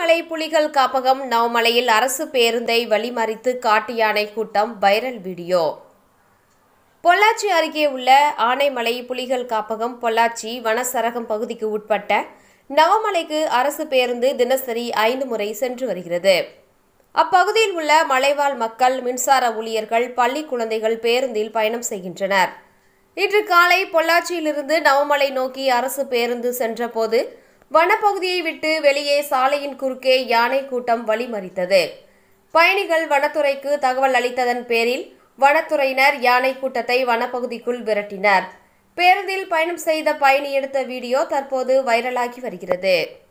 ஆனைமலை புலிகள் காப்பகம் நவமலையில் அரசு பேருந்தை வழிமறித்து காட்டு யானை கூட்டம் வைரல் வீடியோ பொள்ளாச்சி அருகே உள்ள ஆனைமலை புலிகள் காப்பகம் பொள்ளாச்சி வனசரகம் பகுதிக்கு உட்பட்ட நவமலைக்கு அரசு பேருந்து தினசரி ஐந்து முறை சென்று வருகிறது அப்பகுதியில் உள்ள மலைவாழ் மக்கள் மின்சார ஊழியர்கள் பள்ளி குழந்தைகள் பேருந்தில் பயணம் செய்கின்றனர் இன்று காலை பொள்ளாச்சியிலிருந்து நவமலை நோக்கி அரசு பேருந்து சென்றபோது வனப்பகுதியை விட்டு வெளியே சாலையின் குறுக்கே யானை கூட்டம் வழிமறித்தது பயணிகள் வனத்துறைக்கு தகவல் அளித்ததன் பேரில் வனத்துறையினர் யானை கூட்டத்தை வனப்பகுதிக்குள் விரட்டினர் பேருந்தில் பயணம் செய்த பயணி எடுத்த வீடியோ தற்போது வைரலாகி வருகிறது